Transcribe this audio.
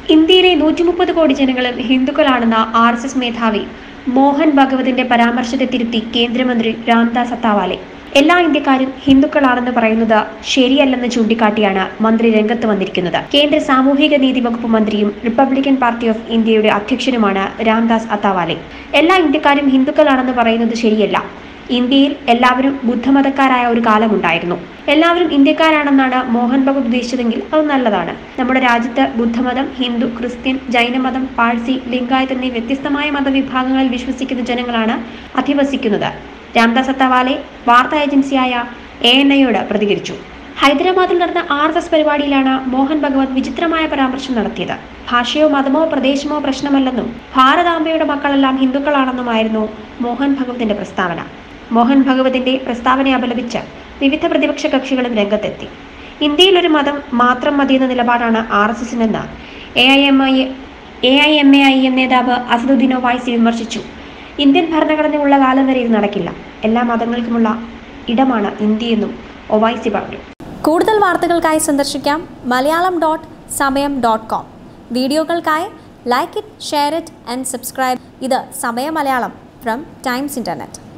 ഇന്ത്യയിലെ നൂറ്റി മുപ്പത് കോടി ജനങ്ങളും ഹിന്ദുക്കളാണെന്ന ആർ എസ് എസ് മേധാവി മോഹൻ ഭഗവതിന്റെ പരാമർശത്തെ തിരുത്തി കേന്ദ്രമന്ത്രി രാംദാസ് അത്താവാലെ എല്ലാ ഇന്ത്യക്കാരും ഹിന്ദുക്കളാണെന്ന് പറയുന്നത് ശരിയല്ലെന്ന് ചൂണ്ടിക്കാട്ടിയാണ് മന്ത്രി രംഗത്ത് വന്നിരിക്കുന്നത് കേന്ദ്ര സാമൂഹിക നീതി വകുപ്പ് മന്ത്രിയും റിപ്പബ്ലിക്കൻ പാർട്ടി ഓഫ് ഇന്ത്യയുടെ അധ്യക്ഷനുമാണ് രാംദാസ് അത്താവാലെ എല്ലാ ഇന്ത്യക്കാരും ഹിന്ദുക്കളാണെന്ന് പറയുന്നത് ശരിയല്ല ഇന്ത്യയിൽ എല്ലാവരും ബുദ്ധമതക്കാരായ ഒരു കാലമുണ്ടായിരുന്നു എല്ലാവരും ഇന്ത്യക്കാരാണെന്നാണ് മോഹൻ ഭഗവത് ഉദ്ദേശിച്ചതെങ്കിൽ അത് നല്ലതാണ് നമ്മുടെ രാജ്യത്ത് ബുദ്ധമതം ഹിന്ദു ക്രിസ്ത്യൻ ജൈനമതം പാഴ്സി ലിംഗായത്ത് എന്നീ വ്യത്യസ്തമായ മതവിഭാഗങ്ങളിൽ വിശ്വസിക്കുന്ന ജനങ്ങളാണ് അധിവസിക്കുന്നത് രാംദാസ് അത്തവാലെ വാർത്താ ഏജൻസിയായ എ എൻ ഐയോട് പ്രതികരിച്ചു ഹൈദരാബാദിൽ നടന്ന ആർ എസ് എസ് പരിപാടിയിലാണ് മോഹൻ ഭഗവത് വിചിത്രമായ പരാമർശം നടത്തിയത് ഭാഷയോ മതമോ പ്രദേശമോ പ്രശ്നമല്ലെന്നും ഭാരതാംബയുടെ മക്കളെല്ലാം ഹിന്ദുക്കളാണെന്നുമായിരുന്നു മോഹൻ ഭഗവതിന്റെ പ്രസ്താവന മോഹൻ ഭഗവതിന്റെ പ്രസ്താവനയെ അപലപിച്ച് വിവിധ പ്രതിപക്ഷ കക്ഷികളും രംഗത്തെത്തി ഇന്ത്യയിൽ ഒരു മതം മാത്രം മതിയെന്ന നിലപാടാണ് ആർ എസ് എസിനെന്ന് A I M I A I M A I M നേതാവ് അസദുദ്ദീൻ ഒവൈസി വിമർശിച്ചു ഇന്ത്യൻ ഭരണഘടനയുള്ള കാലം വരെ ഇത് നടക്കില്ല എല്ലാ മതങ്ങൾക്കുമുള്ള ഇടമാണ് ഇന്ത്യയെന്നും ഒവൈസി പറഞ്ഞു കൂടുതൽ വാർത്തകൾക്കായി സന്ദർശിക്കാം Malayalam dot Samayam dot com വീഡിയോകൾക്കായി like it share it and subscribe ഇത് Samayam Malayalam from times internet